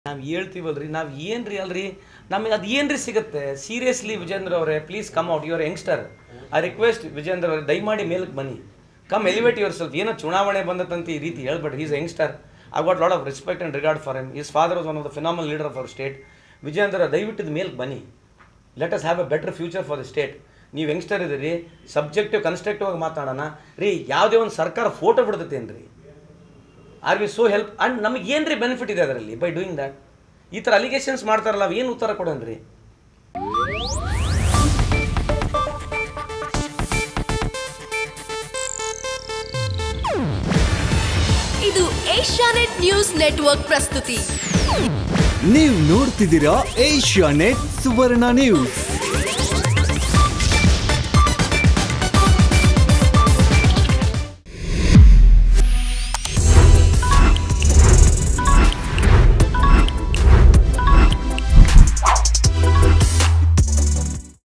ನಾವು ಹೇಳ್ತೀವಲ್ರಿ ನಾವು ಏನ್ರಿ ಅಲ್ರಿ ನಮಗೆ ಅದು ಏನ್ರಿ ಸಿಗುತ್ತೆ ಸೀರಿಯಸ್ಲಿ ವಿಜೇಂದ್ರ ಅವರೇ please come out your youngster I request Vijendra ಅವರೇ ದಯಮಾಡಿ ಮೇಲಕ್ಕೆ ಬನ್ನಿ ಕಮ್ ಎಲಿವೇಟ್ ಯುವರ್ ಸೆಲ್ಫ್ ಏನೋ ಚುನಾವಣೆ ಬಂದತ್ತಂತ ಈ ರೀತಿ ಹೇಳ್ಬೇಡ್ರಿ is youngster I got lot of respect and regard for him his father was one of the phenomenal leader of our state Vijendra ದಯವಿಟ್ಟು ಮೇಲ್ಗೆ ಬನ್ನಿ let us have a better future for the state ನೀವು youngster ಇದ್ದೀರಿ subjective constructive ಆಗಿ ಮಾತಾಡೋಣ ರೀ ಯಾವುದೇ ಒಂದು ಸರ್ಕಾರ ಫೋಟೋ ಬಿಡ್ತೈತೇನ್ರಿ are we so help and ನಮಗೆ ಏನು ರೀ ಬೆನಿಫಿಟ್ ಇದೆ ಅದರಲ್ಲಿ ಬೈ ಡೂಯಿಂಗ್ ದ್ಯಾಟ್ ಈ ಥರ ಅಲಿಗೇಷನ್ಸ್ ಮಾಡ್ತಾರಲ್ಲ ಅವು ಏನು ಉತ್ತರ ಕೊಡೋಣ್ರಿ ಇದು ಏಷ್ಯಾನೆಟ್ ನ್ಯೂಸ್ ನೆಟ್ವರ್ಕ್ ಪ್ರಸ್ತುತಿ ನೀವು ನೋಡ್ತಿದ್ದೀರಾ ಏಷ್ಯಾ ನೆಟ್ ಸುವರ್ಣ ನ್ಯೂಸ್